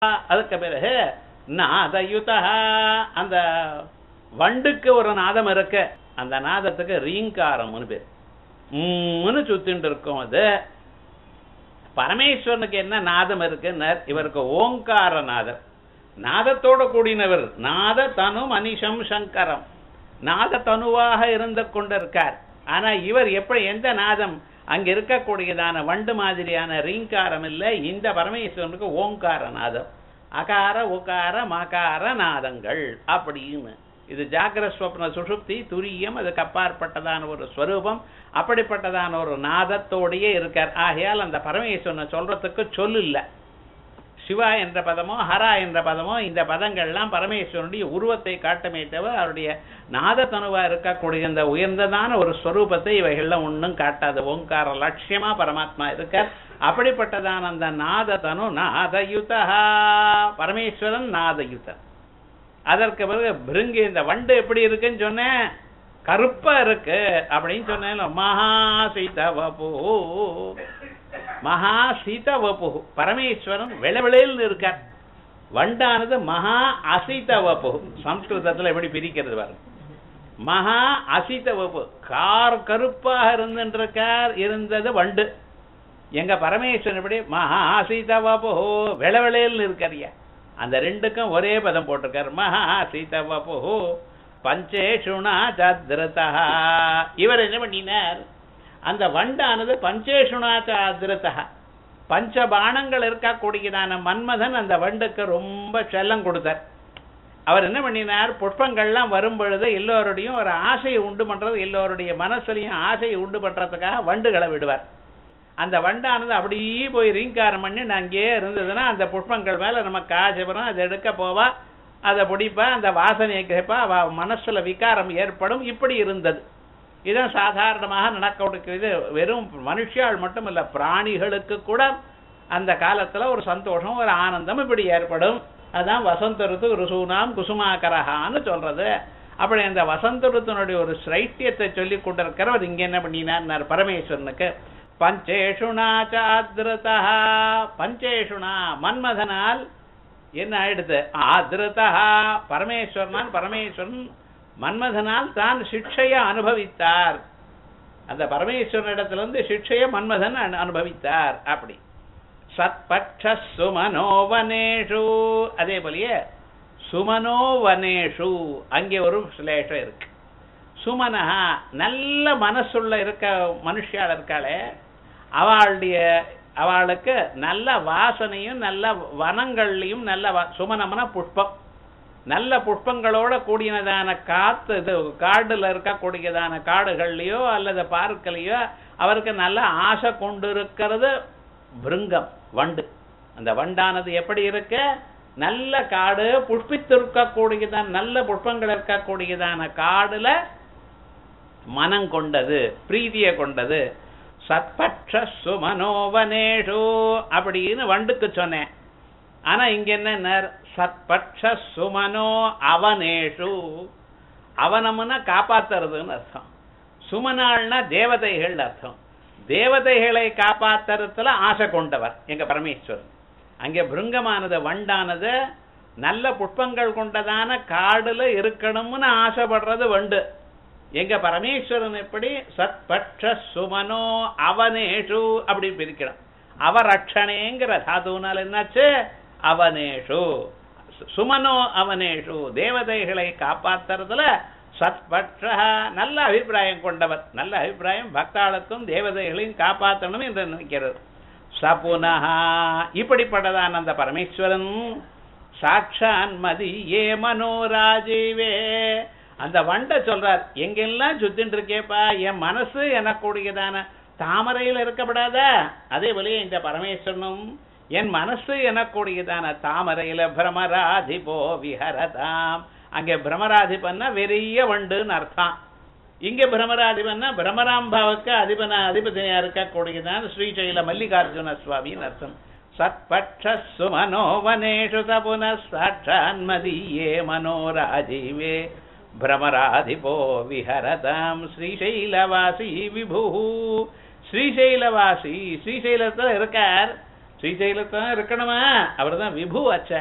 அதுக்கு பிறகு நாதயுதா அந்த வண்டுக்கு ஒரு நாதம் இருக்கு அந்த நாதத்துக்கு ரீங்காரம்னு பேர் உம்முன்னு சுத்தின்னு இருக்கும் அது பரமேஸ்வரனுக்கு என்ன நாதம் இருக்குன்னு இவருக்கு ஓங்கார நாதம் நாதத்தோட கூடினவர் நாத தனு மனிஷம் சங்கரம் நாத தனுவாக இருந்து கொண்டிருக்கார் ஆனா இவர் எப்படி எந்த நாதம் அங்க இருக்கக்கூடியதான வண்டு மாதிரியான ரீங்காரம் இல்லை இந்த பரமேஸ்வரனுக்கு ஓங்கார நாதம் அகார உகார மகார நாதங்கள் அப்படின்னு இது ஜாகிர ஸ்வப்ன சுஷுப்தி துரியம் அதுக்கு அப்பாற்பட்டதான ஒரு ஸ்வரூபம் அப்படிப்பட்டதான ஒரு நாதத்தோடையே இருக்கார் ஆகையால் அந்த பரமேஸ்வரனை சொல்றதுக்கு சொல்லு இல்லை சிவா என்ற பதமோ ஹரா என்ற பதமோ இந்த பதங்கள்லாம் பரமேஸ்வரனுடைய உருவத்தை காட்டுமே தவிர அவருடைய நாதத்தனுவா இருக்கக்கூடிய இந்த உயர்ந்ததான ஒரு ஸ்வரூபத்தை இவைகள்லாம் ஒன்றும் காட்டாது ஓங்கார லட்சியமா பரமாத்மா இருக்கார் அப்படிப்பட்டதான அந்த நாததனு நாதயுதா பரமேஸ்வரன் நாதயுதன் அதற்கு பிறகு பிருங்கு இந்த வண்டு எப்படி இருக்குன்னு சொன்னேன் கருப்பா இருக்கு அப்படின்னு சொன்னேன் மகாசீத வபு மகா சீத வபு பரமேஸ்வரன் வெளவெளியில் இருக்கார் வண்டானது மகா அசீத வபு சம்ஸ்கிருதத்துல எப்படி பிரிக்கிறது பாருங்க மகா அசித வபு கார் கருப்பாக இருந்துருக்கார் இருந்தது வண்டு எங்க பரமேஸ்வரன் எப்படி மகா அசீத வபு வெளவெளியில் இருக்காரியா அந்த ரெண்டுக்கும் ஒரே பதம் போட்டிருக்கார் மகா சீத வபு பஞ்சேஷுணா சத்ரதா இவர் என்ன பண்ணினார் அந்த வண்டானது பஞ்சேஷுணா சத்ரதா பஞ்ச பானங்கள் இருக்கக்கூடியதான மன்மதன் அந்த வண்டுக்கு ரொம்ப செல்லம் கொடுத்தார் அவர் என்ன பண்ணினார் புஷ்பங்கள்லாம் வரும் பொழுது எல்லோருடையும் ஒரு ஆசையை உண்டு பண்றது எல்லோருடைய மனசுலையும் ஆசையை உண்டு பண்றதுக்காக வண்டுகளை விடுவார் அந்த வண்டானது அப்படியே போய் ரீங்காரம் பண்ணி அங்கேயே இருந்ததுன்னா அந்த புஷ்பங்கள் மேல நமக்கு ஆசை வரும் அதை எடுக்க போவா அதை பிடிப்பா அந்த வாசனையை கேட்பா அவ மனசுல விகாரம் ஏற்படும் இப்படி இருந்தது இதான் சாதாரணமாக நடக்கக்கூடியது வெறும் மனுஷியால் மட்டும் இல்ல பிராணிகளுக்கு கூட அந்த காலத்துல ஒரு சந்தோஷம் ஒரு ஆனந்தம் இப்படி ஏற்படும் அதான் வசந்த ருத்து ருசூனாம் குசுமாகரஹான்னு சொல்றது அப்படி அந்த வசந்த ருத்தினுடைய ஒரு ஸ்ரைட்டியத்தை சொல்லி கொண்டிருக்கிறவர் இங்க என்ன பண்ணினார் பரமேஸ்வரனுக்கு பஞ்சேஷுனா சாதிரதா பஞ்சேஷுனா மன்மதனால் என்ன ஆயிடுது ஆதிரதா பரமேஸ்வரனால் பரமேஸ்வரன் மன்மதனால் தான் சிக்ஷைய அனுபவித்தார் அந்த பரமேஸ்வரனிடத்திலிருந்து சிக்ஷைய மன்மதன் அனுபவித்தார் அப்படி சத்பக்ஷ சுமனோவனேஷு அதே போலயே சுமனோவனேஷு அங்கே ஒரு சிலேஷம் இருக்கு சுமனஹா நல்ல மனசுள்ள இருக்க மனுஷியால் இருக்காளே அவளுடைய அவளுக்கு நல்ல வாசனையும் நல்ல வனங்கள்லையும் நல்ல சுமனம்னா புஷ்பம் நல்ல புஷ்பங்களோட கூடியதான காத்து இது காடுல இருக்கக்கூடியதான காடுகள்லயோ அல்லது பார்க்கலையோ அவருக்கு நல்ல ஆசை கொண்டு இருக்கிறது பிருங்கம் வண்டு அந்த வண்டானது எப்படி இருக்க நல்ல காடு புஷ்பித்திருக்கக்கூடியதான நல்ல புஷ்பங்கள் இருக்கக்கூடியதான காடுல மனம் கொண்டது பிரீதிய கொண்டது சத்பட்ச சுமனோவனேஷு அப்படின்னு வண்டுக்கு சொன்னேன் ஆனா இங்க என்ன சத்பட்ச சுமனோ அவனேஷு அவனம்னா காப்பாத்துறதுன்னு அர்த்தம் சுமனாள்னா தேவதைகள் அர்த்தம் தேவதைகளை காப்பாத்துறதுல ஆசை கொண்டவர் எங்க பரமேஸ்வரன் அங்கே பிருங்கமானது வண்டானது நல்ல புஷ்பங்கள் கொண்டதான காடுல இருக்கணும்னு ஆசைப்படுறது வண்டு எங்க பரமேஸ்வரன் எப்படி சத்பட்ச சுமனோ அவனேஷு அப்படி பிரிக்கணும் அவரட்சணேங்கிற தாதுனால என்னாச்சு அவனேஷு சுமனோ அவனேஷு தேவதைகளை காப்பாத்துறதுல சத்பட்ச நல்ல அபிப்பிராயம் கொண்டவர் நல்ல அபிப்பிராயம் பக்தாளுக்கும் தேவதைகளையும் காப்பாற்றணும் என்று நினைக்கிறது சபுனஹா இப்படிப்பட்டதான் அந்த பரமேஸ்வரன் சாட்சான் மதி ஏ மனோராஜீவே அந்த வண்டை சொல்றார் எங்கெல்லாம் சுத்தின்னு இருக்கேப்பா என் மனசு எனக்கூடியதான தாமரையில் இருக்கப்படாதா அதே போல இந்த பரமேஸ்வரனும் என் மனசு எனக்கூடியதான தாமரையில பிரமராதிபோ விஹரதாம் அங்கே பிரமராதிபன்னா வெறிய வண்டுன்னு அர்த்தம் இங்க பிரமராதிபன்னா பிரமராம்பாவுக்கு அதிபன அதிபதியா இருக்கக்கூடியதான் ஸ்ரீசைல மல்லிகார்ஜுன சுவாமின்னு அர்த்தம் சத்பட்ச சுமனோவனேஷு தபுன சாட்சான்மதியே மனோராஜீவே பிரமராதிபோ விஹரதாம் ஸ்ரீசைலவாசி விபு ஸ்ரீசைலவாசி ஸ்ரீசைலத்துல இருக்கார் ஸ்ரீசைலத்தான் இருக்கணுமா அவர் தான் விபு ஆச்சே